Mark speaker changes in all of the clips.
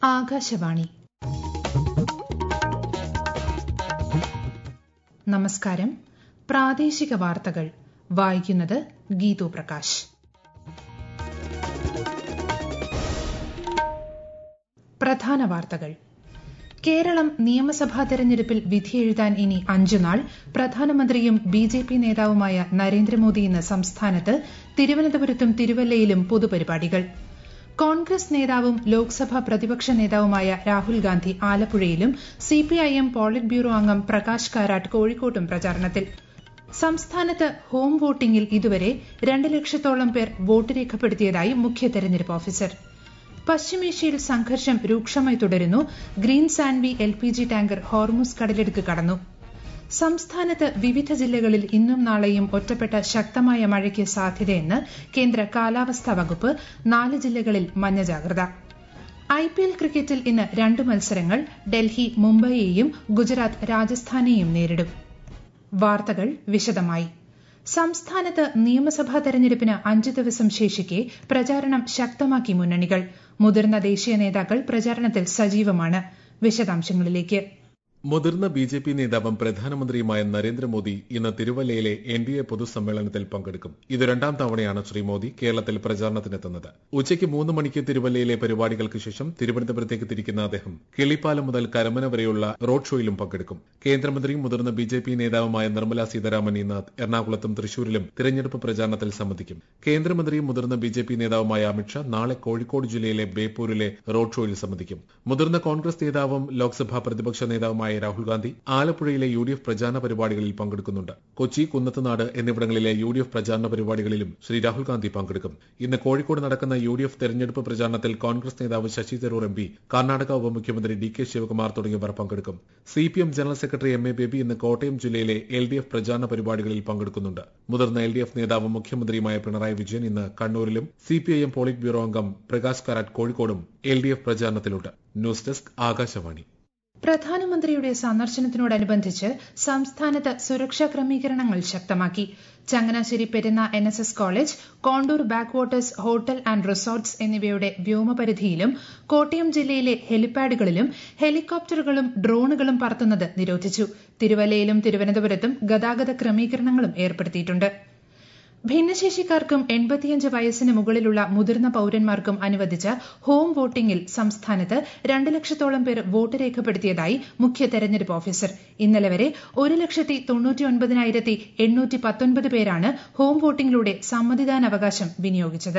Speaker 1: ആകാശവാണി നമസ്കാരം പ്രാദേശിക വാർത്തകൾ വായിക്കുന്നത് ഗീതു പ്രകാശ് പ്രധാന വാർത്തകൾ കേരളം നിയമസഭാ തെരഞ്ഞെടുപ്പിൽ വിധിയെഴുതാൻ ഇനി അഞ്ചുനാൾ പ്രധാനമന്ത്രിയും ബി ജെ പി നേതാവുമായ നരേന്ദ്രമോദി ഇന്ന് സംസ്ഥാനത്ത് തിരുവനന്തപുരത്തും തിരുവല്ലയിലും പൊതുപരിപാടികൾ കോൺഗ്രസ് നേതാവും ലോക്സഭാ പ്രതിപക്ഷ നേതാവുമായ രാഹുൽ ഗാന്ധി ആലപ്പുഴയിലും സിപിഐഎം പോളിറ്റ് ബ്യൂറോ അംഗം പ്രകാശ് കാരാട്ട് കോഴിക്കോട്ടും പ്രചാരണത്തിൽ സംസ്ഥാനത്ത് ഹോം വോട്ടിംഗിൽ ഇതുവരെ രണ്ട് ലക്ഷത്തോളം പേർ വോട്ട് രേഖപ്പെടുത്തിയതായി മുഖ്യ തെരഞ്ഞെടുപ്പ് ഓഫീസർ പശ്ചിമേഷ്യയിൽ സംഘർഷം രൂക്ഷമായി തുടരുന്നു green Sanvi L P G tanker Hormuz കടലിടുക്ക് കടന്നു സംസ്ഥാനത്ത് വിവിധ ജില്ലകളിൽ ഇന്നും നാളെയും ഒറ്റപ്പെട്ട ശക്തമായ മഴയ്ക്ക് സാധ്യതയെന്ന് കേന്ദ്ര കാലാവസ്ഥാ വകുപ്പ് നാല് ജില്ലകളിൽ മഞ്ഞ ജാഗ്രത ഐപിഎൽ ക്രിക്കറ്റിൽ ഇന്ന് രണ്ട് മത്സരങ്ങൾ ഡൽഹി മുംബൈയെയും ഗുജറാത്ത് രാജസ്ഥാനെയും നേരിടും വാർത്തകൾ വിശദമായി സംസ്ഥാനത്ത് നിയമസഭാ തെരഞ്ഞെടുപ്പിന് അഞ്ച് ദിവസം ശേഷിക്കെ പ്രചാരണം ശക്തമാക്കി മുന്നണികൾ മുതിർന്ന ദേശീയ നേതാക്കൾ പ്രചാരണത്തിൽ സജീവമാണ് വിശദാംശങ്ങളിലേക്ക്
Speaker 2: മുതിർന്ന ബി ജെ പി നേതാവും പ്രധാനമന്ത്രിയുമായ നരേന്ദ്രമോദി ഇന്ന് തിരുവല്ലയിലെ എൻ ഡി എ പൊതുസമ്മേളനത്തിൽ പങ്കെടുക്കും ഇത് രണ്ടാം തവണയാണ് ശ്രീ മോദി കേരളത്തിൽ പ്രചാരണത്തിനെത്തുന്നത് ഉച്ചയ്ക്ക് മൂന്ന് മണിക്ക് തിരുവല്ലയിലെ പരിപാടികൾക്ക് ശേഷം തിരുവനന്തപുരത്തേക്ക് തിരിക്കുന്ന അദ്ദേഹം കിളിപ്പാലം മുതൽ കരമന വരെയുള്ള റോഡ് ഷോയിലും പങ്കെടുക്കും കേന്ദ്രമന്ത്രിയും മുതിർന്ന ബി ജെ പി നേതാവുമായ നിർമ്മല സീതാരാമൻ ഇന്ന് എറണാകുളത്തും തൃശൂരിലും തിരഞ്ഞെടുപ്പ് പ്രചാരണത്തിൽ സംബന്ധിക്കും കേന്ദ്രമന്ത്രിയും മുതിർന്ന ബി ജെ പി നേതാവുമായ അമിത്ഷാ നാളെ കോഴിക്കോട് ജില്ലയിലെ ബേപ്പൂരിലെ റോഡ് ഷോയിൽ സംബന്ധിക്കും മുതിർന്ന കോൺഗ്രസ് നേതാവും ലോക്സഭാ പ്രതിപക്ഷ നേതാവുമായ രാഹുൽ ഗാന്ധി ആലപ്പുഴയിലെ യു ഡി എഫ് പ്രചാരണ പരിപാടികളിൽ പങ്കെടുക്കുന്നുണ്ട് കൊച്ചി കുന്നത്തുനാട് എന്നിവിടങ്ങളിലെ യു ഡി എഫ് പ്രചാരണ പരിപാടികളിലും ശ്രീ രാഹുൽ ഗാന്ധി പങ്കെടുക്കും ഇന്ന് കോഴിക്കോട് നടക്കുന്ന യു ഡി എഫ് തെരഞ്ഞെടുപ്പ് പ്രചാരണത്തിൽ കോൺഗ്രസ് നേതാവ് ശശി തരൂർ എം പി കർണാടക ഉപമുഖ്യമന്ത്രി ഡി കെ ശിവകുമാർ തുടങ്ങിയവർ പങ്കെടുക്കും C P M general secretary M A Baby ഇന്ന് കോട്ടയം ജില്ലയിലെ എൽ ഡി എഫ് പ്രചാരണ പരിപാടികളിൽ പങ്കെടുക്കുന്നുണ്ട് മുതിർന്ന എൽ ഡി എഫ് നേതാവും മുഖ്യമന്ത്രിയുമായ പിണറായി വിജയൻ ഇന്ന് കണ്ണൂരിലും C P I M politburo അംഗം പ്രകാശ് കാരാട്ട് കോഴിക്കോടും എൽ ഡി എഫ് പ്രചാരണത്തിലുണ്ട് ന്യൂസ് ഡെസ്ക് ആകാശവാണി
Speaker 1: പ്രധാനമന്ത്രിയുടെ സന്ദർശനത്തിനോടനുബന്ധിച്ച് സംസ്ഥാനത്ത് സുരക്ഷാ ക്രമീകരണങ്ങൾ ശക്തമാക്കി Changanassery Perunna N S S college contour backwaters hotel and resorts എന്നിവയുടെ വ്യോമപരിധിയിലും കോട്ടയം ജില്ലയിലെ ഹെലിപാഡുകളിലും ഹെലികോപ്റ്ററുകളും ഡ്രോണുകളും പറത്തുന്നത് നിരോധിച്ചു തിരുവല്ലയിലും തിരുവനന്തപുരത്തും ഗതാഗത ക്രമീകരണങ്ങളും ഏർപ്പെടുത്തിയിട്ടുണ്ട് ഭിന്നശേഷിക്കാർക്കും എൺപത്തിയഞ്ച് വയസ്സിന് മുകളിലുള്ള മുതിർന്ന പൌരന്മാർക്കും അനുവദിച്ച ഹോം വോട്ടിംഗിൽ സംസ്ഥാനത്ത് രണ്ട് ലക്ഷത്തോളം പേർ വോട്ട് രേഖപ്പെടുത്തിയതായി മുഖ്യ തെരഞ്ഞെടുപ്പ് ഓഫീസർ ഇന്നലെ വരെ ഒരു ലക്ഷത്തി തൊണ്ണൂറ്റി എണ്ണൂറ്റി പത്തൊൻപത് പേരാണ് ഹോം വോട്ടിംഗിലൂടെ സമ്മതിദാനാവകാശം വിനിയോഗിച്ചത്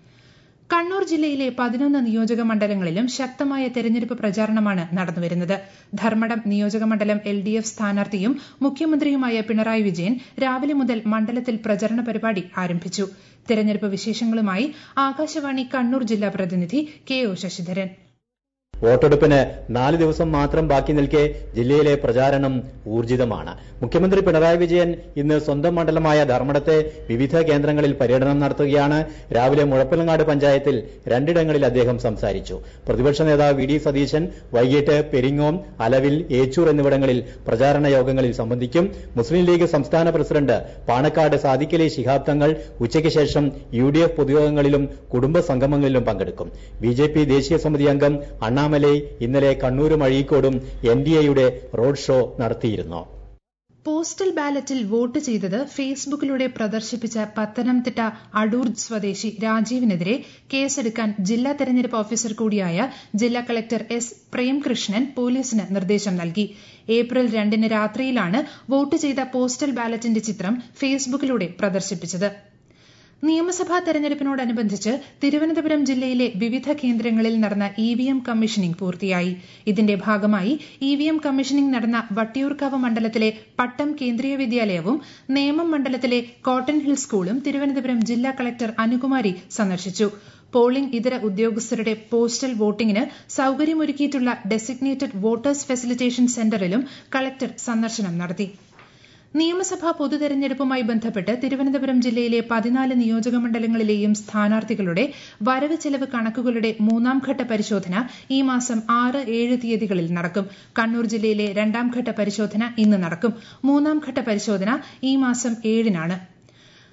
Speaker 1: കണ്ണൂർ ജില്ലയിലെ പതിനൊന്ന് നിയോജക മണ്ഡലങ്ങളിലും ശക്തമായ തെരഞ്ഞെടുപ്പ് പ്രചാരണമാണ് നടന്നുവരുന്നത് ധർമ്മടം നിയോജക മണ്ഡലം എൽ ഡി എഫ് സ്ഥാനാർത്ഥിയും മുഖ്യമന്ത്രിയുമായ പിണറായി വിജയൻ രാവിലെ മുതൽ മണ്ഡലത്തിൽ പ്രചരണ പരിപാടി ആരംഭിച്ചു തെരഞ്ഞെടുപ്പ് വിശേഷങ്ങളുമായി ആകാശവാണി കണ്ണൂർ ജില്ലാ പ്രതിനിധി കെ ഒ ശശിധരൻ
Speaker 3: വോട്ടെടുപ്പിന് നാല് ദിവസം മാത്രം ബാക്കി നിൽക്കെ ജില്ലയിലെ പ്രചാരണം ഊർജിതമാണ് മുഖ്യമന്ത്രി പിണറായി വിജയൻ ഇന്ന് സ്വന്തം മണ്ഡലമായ ധർമ്മടത്തെ വിവിധ കേന്ദ്രങ്ങളിൽ പര്യടനം നടത്തുകയാണ് രാവിലെ മുഴപ്പിലങ്ങാട് പഞ്ചായത്തിൽ രണ്ടിടങ്ങളിൽ അദ്ദേഹം സംസാരിച്ചു പ്രതിപക്ഷ നേതാവ് വി ഡി സതീശൻ വൈകിട്ട് പെരിങ്ങോം അലവിൽ ഏച്ചൂർ എന്നിവിടങ്ങളിൽ പ്രചാരണ യോഗങ്ങളിൽ സംബന്ധിക്കും മുസ്ലിം ലീഗ് സംസ്ഥാന പ്രസിഡന്റ് പാണക്കാട് സാദിഖലി ശിഹാബ് തങ്ങൾ ഉച്ചയ്ക്ക് ശേഷം യു ഡി എഫ് പൊതുയോഗങ്ങളിലും കുടുംബ സംഗമങ്ങളിലും പങ്കെടുക്കും ബി ജെ പി ദേശീയ സമിതി അംഗം അണ്ണാമലൈ ഇന്നലെ കണ്ണൂരും അഴീക്കോടും എൻ ഡി എയുടെ റോഡ് ഷോ നടത്തിയിരുന്നു
Speaker 1: പോസ്റ്റൽ ബാലറ്റിൽ വോട്ട് ചെയ്തത് ഫേസ്ബുക്കിലൂടെ പ്രദർശിപ്പിച്ച പത്തനംതിട്ട അടൂർ സ്വദേശി രാജീവിനെതിരെ കേസെടുക്കാൻ ജില്ലാ തെരഞ്ഞെടുപ്പ് ഓഫീസർ കൂടിയായ ജില്ലാ കളക്ടർ എസ് പ്രേംകൃഷ്ണൻ പോലീസിന് നിർദ്ദേശം നൽകി ഏപ്രിൽ രണ്ടിന് രാത്രിയിലാണ് വോട്ട് ചെയ്ത പോസ്റ്റൽ ബാലറ്റിന്റെ ചിത്രം ഫേസ്ബുക്കിലൂടെ പ്രദർശിപ്പിച്ചത് നിയമസഭാ തെരഞ്ഞെടുപ്പിനോടനുബന്ധിച്ച് തിരുവനന്തപുരം ജില്ലയിലെ വിവിധ കേന്ദ്രങ്ങളിൽ നടന്ന ഇ വി എം കമ്മീഷനിംഗ് പൂർത്തിയായി ഇതിന്റെ ഭാഗമായി ഇ വി എം കമ്മീഷനിംഗ് നടന്ന വട്ടിയൂർക്കാവ് മണ്ഡലത്തിലെ പട്ടം കേന്ദ്രീയ വിദ്യാലയവും നേമം മണ്ഡലത്തിലെ കോട്ടൺ ഹിൽ സ്കൂളും തിരുവനന്തപുരം ജില്ലാ കളക്ടർ അനുകുമാരി സന്ദർശിച്ചു പോളിംഗ് ഇതര ഉദ്യോഗസ്ഥരുടെ പോസ്റ്റൽ വോട്ടിംഗിന് സൌകര്യമൊരുക്കിയിട്ടുള്ള ഡെസിഗ്നേറ്റഡ് വോട്ടേഴ്സ് ഫെസിലിറ്റേഷൻ സെന്ററിലും കളക്ടർ സന്ദർശനം നടത്തി നിയമസഭാ പൊതുതെരഞ്ഞെടുപ്പുമായി ബന്ധപ്പെട്ട് തിരുവനന്തപുരം ജില്ലയിലെ പതിനാല് നിയോജക മണ്ഡലങ്ങളിലെയും സ്ഥാനാർത്ഥികളുടെ വരവ് ചെലവ് കണക്കുകളുടെ മൂന്നാംഘട്ട പരിശോധന ഈ മാസം ആറ് ഏഴ് തീയതികളിൽ നടക്കും കണ്ണൂർ ജില്ലയിലെ രണ്ടാംഘട്ട പരിശോധന ഇന്ന് നടക്കും മൂന്നാംഘട്ട പരിശോധന ഈ മാസം ഏഴിനാണ്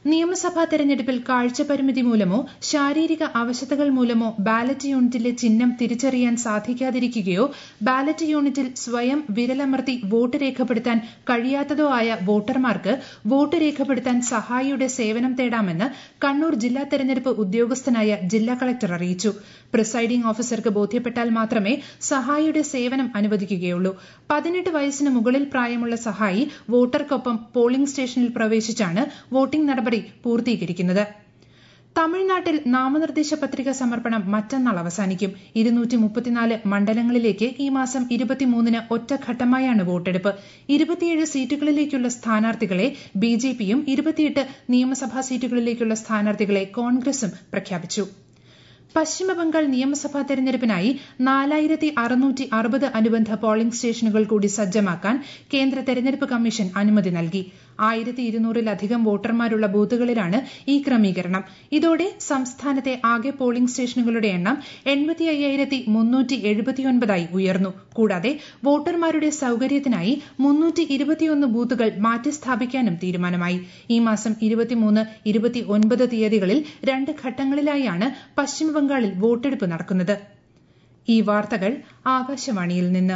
Speaker 1: നിയമസഭാ തെരഞ്ഞെടുപ്പിൽ കാഴ്ചപരിമിതി മൂലമോ ശാരീരിക അവശതകൾ മൂലമോ ബാലറ്റ് യൂണിറ്റിലെ ചിഹ്നം തിരിച്ചറിയാൻ സാധിക്കാതിരിക്കുകയോ ബാലറ്റ് യൂണിറ്റിൽ സ്വയം വിരലമർത്തി വോട്ട് രേഖപ്പെടുത്താൻ കഴിയാത്തതോ ആയ വോട്ടർമാർക്ക് വോട്ട് രേഖപ്പെടുത്താൻ സഹായിയുടെ സേവനം തേടാമെന്ന് കണ്ണൂർ ജില്ലാ തെരഞ്ഞെടുപ്പ് ഉദ്യോഗസ്ഥനായ ജില്ലാ കളക്ടർ അറിയിച്ചു പ്രിസൈഡിംഗ് ഓഫീസർക്ക് ബോധ്യപ്പെട്ടാൽ മാത്രമേ സഹായിയുടെ സേവനം അനുവദിക്കുകയുള്ളൂ പതിനെട്ട് വയസ്സിന് മുകളിൽ പ്രായമുള്ള സഹായി വോട്ടർക്കൊപ്പം പോളിംഗ് സ്റ്റേഷനിൽ പ്രവേശിച്ചാണ് വോട്ടിംഗ് നടപടി പൂർത്തീകരിക്കുന്നത് തമിഴ്നാട്ടിൽ നാമനിർദ്ദേശ പത്രിക സമർപ്പണം മറ്റന്നാൾ അവസാനിക്കും ഇരുന്നൂറ്റി മുപ്പത്തിനാല് മണ്ഡലങ്ങളിലേക്ക് ഈ മാസം ഇരുപത്തിമൂന്നിന് ഒറ്റഘട്ടമായാണ് വോട്ടെടുപ്പ് ഇരുപത്തിയേഴ് സീറ്റുകളിലേക്കുള്ള സ്ഥാനാർത്ഥികളെ ബി ജെ പിയും ഇരുപത്തിയെട്ട് നിയമസഭാ സീറ്റുകളിലേക്കുള്ള സ്ഥാനാർത്ഥികളെ കോൺഗ്രസും പ്രഖ്യാപിച്ചു പശ്ചിമബംഗാൾ നിയമസഭാ തെരഞ്ഞെടുപ്പിനായി നാലായിരത്തി അറുന്നൂറ്റി അറുപത് അനുബന്ധ പോളിംഗ് സ്റ്റേഷനുകൾ കൂടി സജ്ജമാക്കാൻ കേന്ദ്ര തെരഞ്ഞെടുപ്പ് കമ്മീഷൻ അനുമതി നൽകി ആയിരത്തി ഇരുന്നൂറിലധികം വോട്ടർമാരുള്ള ബൂത്തുകളിലാണ് ഈ ക്രമീകരണം ഇതോടെ സംസ്ഥാനത്തെ ആകെ പോളിംഗ് സ്റ്റേഷനുകളുടെ എണ്ണം എൺപത്തി അയ്യായിരത്തി മുന്നൂറ്റി എഴുപത്തിയൊൻപതായി ഉയർന്നു കൂടാതെ വോട്ടർമാരുടെ സൌകര്യത്തിനായി മുന്നൂറ്റി ഇരുപത്തിയൊന്ന് ബൂത്തുകൾ മാറ്റിസ്ഥാപിക്കാനും തീരുമാനമായി ഈ മാസം ഇരുപത്തിമൂന്ന് ഇരുപത്തിയൊൻപത് തീയതികളിൽ രണ്ട് ഘട്ടങ്ങളിലായാണ് പശ്ചിമബംഗാളിൽ വോട്ടെടുപ്പ് നടക്കുന്നത് ഈ വാർത്തകൾ ആകാശവാണിയിൽ നിന്ന്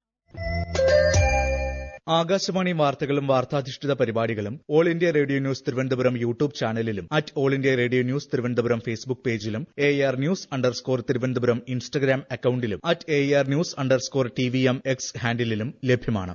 Speaker 4: ആകാശവാണി വാർത്തകളും വാർത്താധിഷ്ഠിത പരിപാടികളും All India Radio News Thiruvananthapuram YouTube ചാനലിലും at All India Radio News Thiruvananthapuram Facebook പേജിലും A R news underscore Thiruvananthapuram Instagram അക്കൌണ്ടിലും at A R news underscore T V M X ഹാൻഡിലും ലഭ്യമാണ്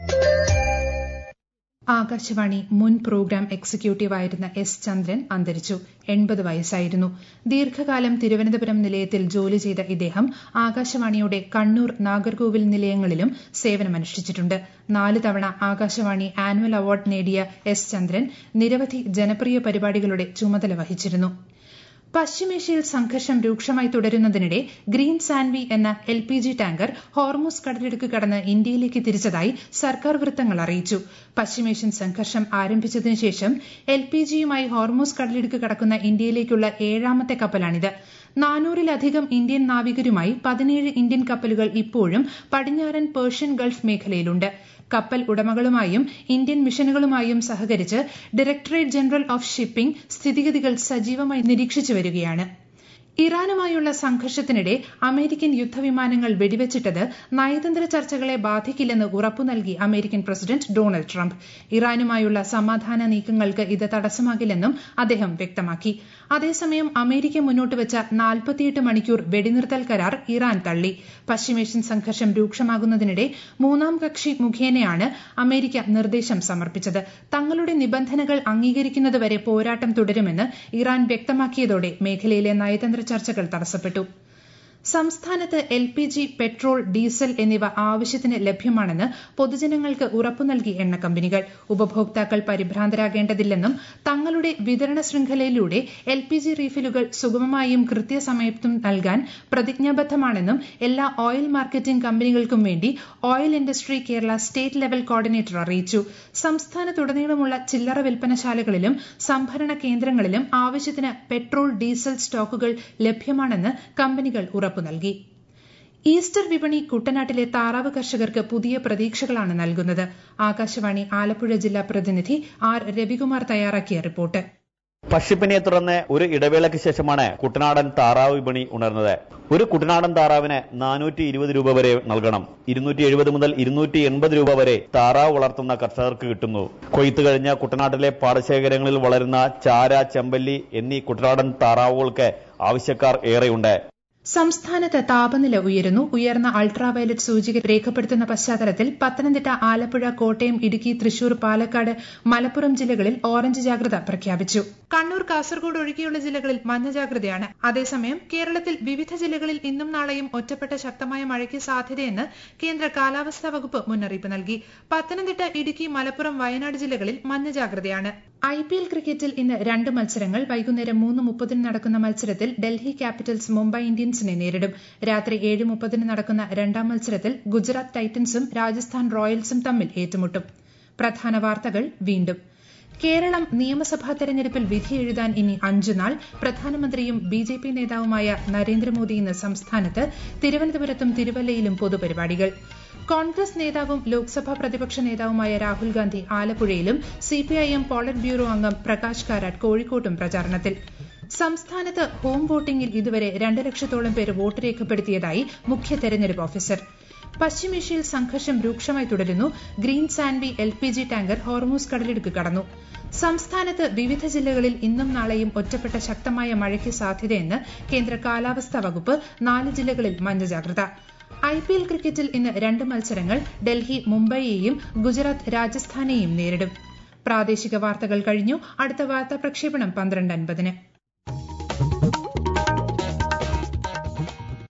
Speaker 1: ആകാശവാണി മുൻ പ്രോഗ്രാം എക്സിക്യൂട്ടീവ് ആയിരുന്ന എസ് ചന്ദ്രൻ അന്തരിച്ചു എൺപത് വയസ്സായിരുന്നു ദീർഘകാലം തിരുവനന്തപുരം നിലയത്തിൽ ജോലി ചെയ്ത ഇദ്ദേഹം ആകാശവാണിയുടെ കണ്ണൂർ നാഗർകോവിൽ നിലയങ്ങളിലും സേവനമനുഷ്ഠിച്ചിട്ടുണ്ട് നാല് തവണ ആകാശവാണി ആനുവൽ അവാർഡ് നേടിയ എസ് ചന്ദ്രൻ നിരവധി ജനപ്രിയ പരിപാടികളുടെ ചുമതല വഹിച്ചിരുന്നു പശ്ചിമേഷ്യയിൽ സംഘർഷം രൂക്ഷമായി തുടരുന്നതിനിടെ ഗ്രീൻ സാൻവി എന്ന L P G tanker Hormuz കടലിടുക്ക് കടന്ന് ഇന്ത്യയിലേക്ക് തിരിച്ചതായി സർക്കാർ വൃത്തങ്ങൾ അറിയിച്ചു പശ്ചിമേഷ്യൻ സംഘർഷം ആരംഭിച്ചതിനു ശേഷം എൽ പി ജിയുമായി ഹോർമൂസ് കടലിടുക്ക് കടക്കുന്ന ഇന്ത്യയിലേക്കുള്ള ഏഴാമത്തെ കപ്പലാണിത് നാനൂറിലധികം ഇന്ത്യൻ നാവികരുമായി പതിനേഴ് ഇന്ത്യൻ കപ്പലുകൾ ഇപ്പോഴും പടിഞ്ഞാറൻ പേർഷ്യൻ ഗൾഫ് മേഖലയിലുണ്ട് കപ്പൽ ഉടമകളുമായും ഇന്ത്യൻ മിഷനുകളുമായും സഹകരിച്ച് ഡയറക്ടറേറ്റ് ജനറൽ ഓഫ് ഷിപ്പിംഗ് സ്ഥിതിഗതികൾ സജീവമായി നിരീക്ഷിച്ചു വരികയാണ് ഇറാനുമായുള്ള സംഘർഷത്തിനിടെ അമേരിക്കൻ യുദ്ധവിമാനങ്ങൾ വെടിവെച്ചിട്ടത് നയതന്ത്ര ചർച്ചകളെ ബാധിക്കില്ലെന്ന് ഉറപ്പു നൽകി അമേരിക്കൻ പ്രസിഡന്റ് ഡൊണാൾഡ് ട്രംപ് ഇറാനുമായുള്ള സമാധാന നീക്കങ്ങൾക്ക് ഇത് തടസ്സമാകില്ലെന്നും അദ്ദേഹം വ്യക്തമാക്കി അതേസമയം അമേരിക്ക മുന്നോട്ട് വെച്ച നാൽപ്പത്തിയെട്ട് മണിക്കൂർ വെടിനിർത്തൽ കരാർ ഇറാൻ തള്ളി പശ്ചിമേഷ്യൻ സംഘർഷം രൂക്ഷമാകുന്നതിനിടെ മൂന്നാം കക്ഷി മുഖേനയാണ് അമേരിക്ക നിർദ്ദേശം സമർപ്പിച്ചത് തങ്ങളുടെ നിബന്ധനകൾ അംഗീകരിക്കുന്നതുവരെ പോരാട്ടം തുടരുമെന്ന് ഇറാൻ വ്യക്തമാക്കിയതോടെ മേഖലയിലെ നയതന്ത്ര ചർച്ചകൾ തടസ്സപ്പെട്ടു സംസ്ഥാനത്ത് L P G petrol diesel എന്നിവ ആവശ്യത്തിന് ലഭ്യമാണെന്ന് പൊതുജനങ്ങൾക്ക് ഉറപ്പു നൽകി എണ്ണ കമ്പനികൾ ഉപഭോക്താക്കൾ പരിഭ്രാന്തരാകേണ്ടതില്ലെന്നും തങ്ങളുടെ വിതരണ ശൃംഖലയിലൂടെ എൽ പി ജി റീഫിലുകൾ സുഗമമായും കൃത്യസമയത്തും നൽകാൻ പ്രതിജ്ഞാബദ്ധമാണെന്നും എല്ലാ ഓയിൽ മാർക്കറ്റിംഗ് കമ്പനികൾക്കും വേണ്ടി oil industry Kerala state level coordinator അറിയിച്ചു സംസ്ഥാനത്തുടനീളമുള്ള ചില്ലറ വിൽപ്പനശാലകളിലും സംഭരണ കേന്ദ്രങ്ങളിലും ആവശ്യത്തിന് പെട്രോൾ ഡീസൽ സ്റ്റോക്കുകൾ ലഭ്യമാണെന്ന് കമ്പനികൾ ഉറപ്പു നൽകി ഈസ്റ്റർ വിപണി കുട്ടനാട്ടിലെ താറാവ് കർഷകർക്ക് പുതിയ പ്രതീക്ഷകളാണ് നൽകുന്നത് ആകാശവാണി ആലപ്പുഴ ജില്ലാ പ്രതിനിധി ആർ രവികുമാർ തയ്യാറാക്കിയ റിപ്പോർട്ട്
Speaker 5: പക്ഷിപ്പനിയെ തുടർന്ന് ഒരു ഇടവേളയ്ക്ക് ശേഷമാണ് കുട്ടനാടൻ താറാവ് വിപണി ഉണർന്നത് ഒരു കുട്ടനാടൻ താറാവിന് നാനൂറ്റി ഇരുപത് രൂപ വരെ നൽകണം ഇരുന്നൂറ്റി എഴുപത് മുതൽ ഇരുന്നൂറ്റി എൺപത് രൂപ വരെ താറാവ് വളർത്തുന്ന കർഷകർക്ക് കിട്ടുന്നു കൊയ്ത്തു കഴിഞ്ഞ കുട്ടനാട്ടിലെ പാടശേഖരങ്ങളിൽ വളരുന്ന ചാര ചെമ്പല്ലി എന്നീ കുട്ടനാടൻ താറാവുകൾക്ക് ആവശ്യക്കാർ ഏറെയുണ്ട്
Speaker 1: സംസ്ഥാനത്ത് താപനില ഉയരുന്നു ഉയർന്ന അൾട്രാവയലറ്റ് സൂചിക രേഖപ്പെടുത്തുന്ന പശ്ചാത്തലത്തിൽ പത്തനംതിട്ട ആലപ്പുഴ കോട്ടയം ഇടുക്കി തൃശൂർ പാലക്കാട് മലപ്പുറം ജില്ലകളിൽ ഓറഞ്ച് ജാഗ്രത പ്രഖ്യാപിച്ചു കണ്ണൂർ കാസർഗോഡ് ഒഴികെയുള്ള ജില്ലകളിൽ മഞ്ഞ ജാഗ്രതയാണ് അതേസമയം കേരളത്തിൽ വിവിധ ജില്ലകളിൽ ഇന്നും നാളെയും ഒറ്റപ്പെട്ട ശക്തമായ മഴയ്ക്ക് സാധ്യതയെന്ന് കേന്ദ്ര കാലാവസ്ഥാ വകുപ്പ് മുന്നറിയിപ്പ് നൽകി പത്തനംതിട്ട ഇടുക്കി മലപ്പുറം വയനാട് ജില്ലകളിൽ മഞ്ഞ ജാഗ്രതയാണ് ഐ പി എൽ ക്രിക്കറ്റിൽ ഇന്ന് രണ്ട് മത്സരങ്ങൾ വൈകുന്നേരം മൂന്ന് മുപ്പതിന് നടക്കുന്ന മത്സരത്തിൽ ഡൽഹി ക്യാപിറ്റൽസ് മുംബൈ ഇന്ത്യൻസിനെ നേരിടും രാത്രി ഏഴ് മുപ്പതിന് നടക്കുന്ന രണ്ടാം മത്സരത്തിൽ ഗുജറാത്ത് ടൈറ്റൻസും രാജസ്ഥാൻ റോയൽസും തമ്മിൽ ഏറ്റുമുട്ടും പ്രധാന വാർത്തകൾ വീണ്ടും കേരളം നിയമസഭാ തെരഞ്ഞെടുപ്പിൽ വിധി എഴുതാൻ ഇനി അഞ്ചു നാൾ പ്രധാനമന്ത്രിയും ബി ജെ പി നേതാവുമായ നരേന്ദ്രമോദി ഇന്ന് സംസ്ഥാനത്ത് തിരുവനന്തപുരത്തും തിരുവല്ലയിലും പൊതുപരിപാടികൾ കോൺഗ്രസ് നേതാവും ലോക്സഭാ പ്രതിപക്ഷ നേതാവുമായ രാഹുൽ ഗാന്ധി ആലപ്പുഴയിലും സിപിഐഎം പോളിറ്റ് ബ്യൂറോ അംഗം പ്രകാശ് കാരാട്ട് കോഴിക്കോട്ടും പ്രചാരണത്തിൽ സംസ്ഥാനത്ത് ഹോം വോട്ടിംഗിൽ ഇതുവരെ രണ്ട് ലക്ഷത്തോളം പേർ വോട്ട് രേഖപ്പെടുത്തിയതായി മുഖ്യ തെരഞ്ഞെടുപ്പ് ഓഫീസർ പശ്ചിമേഷ്യയിൽ സംഘർഷം രൂക്ഷമായി തുടരുന്നു green Sanvi L P G tanker Hormuz കടലിടുക്ക് കടന്നു സംസ്ഥാനത്ത് വിവിധ ജില്ലകളിൽ ഇന്നും നാളെയും ഒറ്റപ്പെട്ട ശക്തമായ മഴയ്ക്ക് സാധ്യതയെന്ന് കേന്ദ്ര കാലാവസ്ഥാ വകുപ്പ് നാല് ജില്ലകളിൽ മഞ്ഞ ജാഗ്രത ഐ പി എൽ ക്രിക്കറ്റിൽ ഇന്ന് രണ്ട് മത്സരങ്ങൾ ഡൽഹി മുംബൈയെയും ഗുജറാത്ത് രാജസ്ഥാനെയും നേരിടും പ്രാദേശിക വാർത്തകൾ കഴിഞ്ഞു അടുത്ത വാർത്താ പ്രക്ഷേപണം പന്ത്രണ്ട് അൻപതിന്